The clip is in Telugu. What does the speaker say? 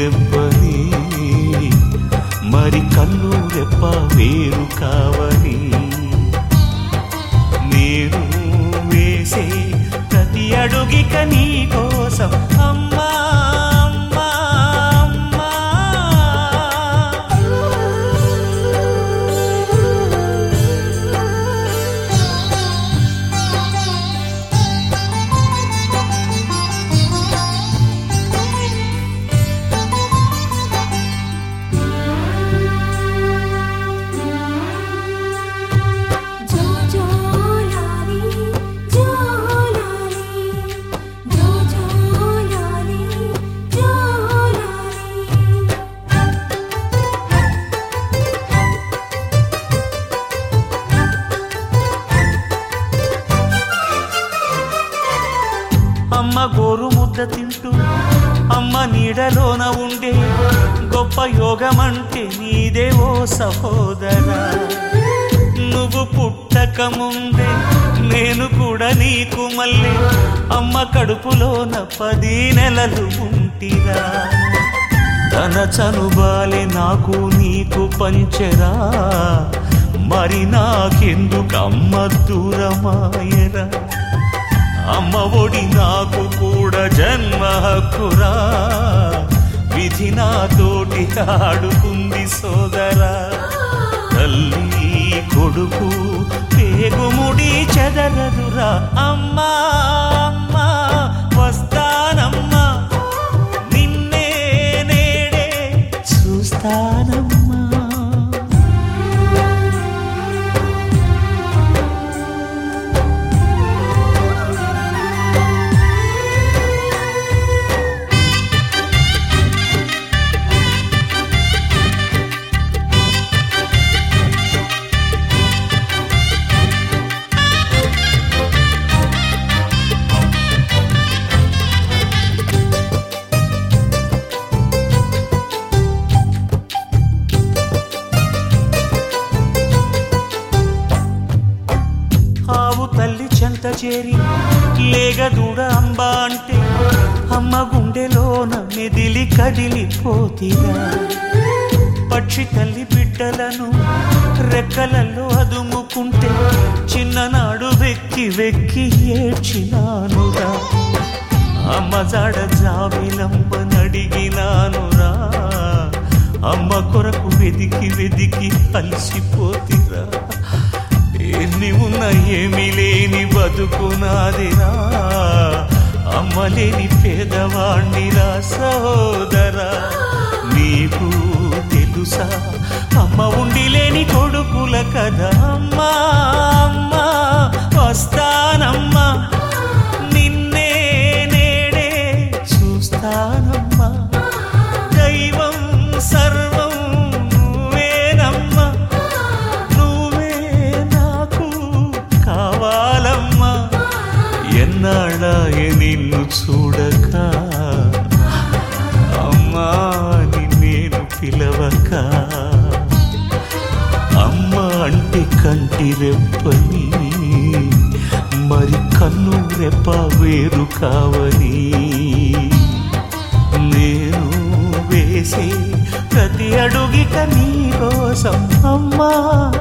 రెప్పని మరి కన్ను రెప్ప వేరు కావని నేను వేసే ప్రతి అడుగిక నీ కోసం అమ్మా అమ్మా అమ్మా జో జో లాలి జో లాలి జో జో లాలి జో లాలి అమ్మ గోరు ముద్ద తింటూ అమ్మ నీడలోన ఉండే గొప్ప యోగమంటే నీదే ఓ సహోదరా నువ్వు పుట్టక ముందే నేను కూడా నీకు మళ్ళీ అమ్మ కడుపులోన పది నెలలు ఉంటిరా తన చనుబాలే నాకు నీకు పంచెరా మరి నాకెందుకు అమ్మ దూరమాయరా అమ్మ ఒడి నాకు కూడా జన్మ హక్కురా విధి నాతోటి ఆడుకుంది సోదరా తల్లి కొడుకు పేగుముడి చెదరదురా అమ్మా అమ్మా వస్తానమ్మా నిన్నే నేడే చూస్తానమ్మా ఆవు తల్లి చెంత చేరి లేగదూడ అంబ అంటే అమ్మ గుండెలోన మెదిలి కదిలిపోతిరా పక్షి తల్లి బిడ్డలను రెక్కలలో అదుముకుంటే చిన్ననాడు వెక్కి వెక్కి ఏడ్చినానురా అమ్మ జాడ జాబిలమ్మ నడిగినానురా అమ్మ కొరకు వెదికి వెదికి అలసిపోతిరా ఎన్ని ఉన్న ఏమీ లేని బతుకునాదిరా అమ్మ లేని పేదవాణ్ణిరా సోదరా నీకు తెలుసా అమ్మ ఉండి లేని కొడుకుల కదా అమ్మా అమ్మా వస్తానమ్మా నిన్నే నేడే చూస్తానమ్మా దైవం సర్వం నువ్వేనమ్మా నువ్వే నాకు కావాలమ్మా ఎన్నాళ్ళాయే నిన్ను చూడక అమ్మా అని నేను పిలవక అమ్మ అంటే కంటి రెప్పని మరి కన్ను రెప్ప వేరు కావని నేను వేసే ప్రతి అడుగిక నీ కోసం అమ్మా